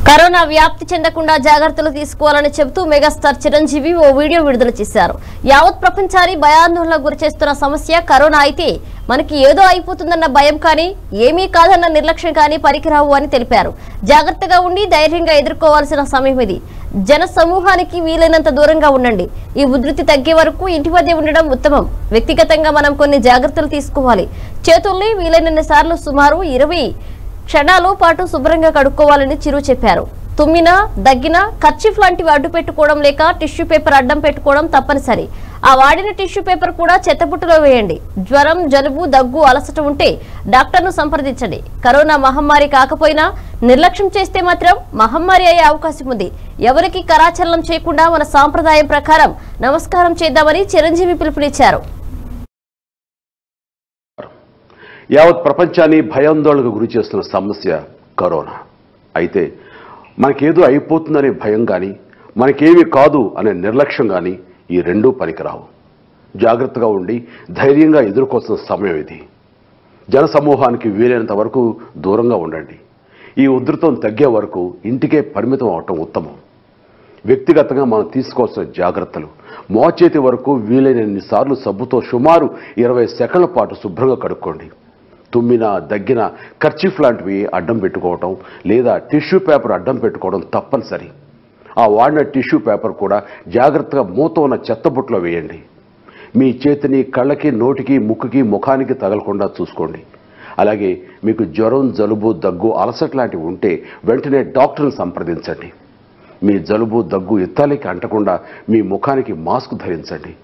corona వ్యాప్తి చెందకుండా జాగ్రత్తలు తీసుకోవాలని చెబుతూ మెగాస్టార్ చిరంజీవి ఓ వీడియో విడుదల చేశారు యావత్ ప్రపంచాన్ని భయాందోళనకు గురిచేస్తున్న సమస్య కరోనా అయితే మనకి ఏదో అయిపోతుందన్న భయం కానీ ఏమీ కాదన్న నిర్లక్ష్యం కానీ పనికిరావు అని తెలిపారు జాగ్రత్తగా ఉండి ధైర్యంగా ఎదుర్కోవాల్సిన సమయం ఇది జన సమూహానికి వీలైనంత దూరంగా ఉండండి ఈ ఉధృతి తగ్గే వరకు ఇంటి మధ్య ఉండడం ఉత్తమం వ్యక్తిగతంగా మనం కొన్ని జాగ్రత్తలు తీసుకోవాలి చేతుల్ని వీలైనన్ని సార్లు సుమారు ఇరవై క్షణాలు పాటు శుభ్రంగా కడుక్కోవాలని చిరు చెప్పారు తుమ్మిన దగ్గిన కర్చీఫ్ లాంటివి అడ్డు పెట్టుకోవడం లేక టిష్యూ పేపర్ అడ్డం పెట్టుకోవడం తప్పనిసరి ఆ వాడిన టిష్యూ పేపర్ కూడా చెత్తబుట్టలో వేయండి జ్వరం జలుబు దగ్గు అలసట ఉంటే డాక్టర్ను సంప్రదించండి కరోనా మహమ్మారి కాకపోయినా నిర్లక్ష్యం చేస్తే మాత్రం మహమ్మారి అయ్యే అవకాశం ఉంది ఎవరికి కరాచలనం చేయకుండా మన సాంప్రదాయం ప్రకారం నమస్కారం చేద్దామని చిరంజీవి పిలుపునిచ్చారు యావత్ ప్రపంచాన్ని భయాందోళనకు గురి చేస్తున్న సమస్య కరోనా అయితే మనకేదో అయిపోతుందనే భయం కానీ మనకేమీ కాదు అనే నిర్లక్ష్యం కానీ ఈ రెండూ పనికిరావు జాగ్రత్తగా ఉండి ధైర్యంగా ఎదుర్కోవాల్సిన సమయం ఇది జన సమూహానికి వీలైనంత వరకు దూరంగా ఉండండి ఈ ఉధృతం తగ్గే వరకు ఇంటికే పరిమితం అవటం ఉత్తమం వ్యక్తిగతంగా మనం తీసుకోవాల్సిన జాగ్రత్తలు మోచేతి వరకు వీలైనన్ని సార్లు సబ్బుతో సుమారు ఇరవై సెకండ్ల పాటు శుభ్రంగా కడుక్కోండి తుమ్మిన దగ్గిన కర్చీఫ్ లాంటివి అడ్డం పెట్టుకోవటం లేదా టిష్యూ పేపర్ అడ్డం పెట్టుకోవడం తప్పనిసరి ఆ వాడిన టిష్యూ పేపర్ కూడా జాగ్రత్తగా మూత ఉన్న చెత్తబుట్టలో వేయండి మీ చేతిని కళ్ళకి నోటికి ముక్కుకి ముఖానికి తగలకుండా చూసుకోండి అలాగే మీకు జ్వరం జలుబు దగ్గు అలసట లాంటివి ఉంటే వెంటనే డాక్టర్ని సంప్రదించండి మీ జలుబు దగ్గు ఇత్తాలికి అంటకుండా మీ ముఖానికి మాస్క్ ధరించండి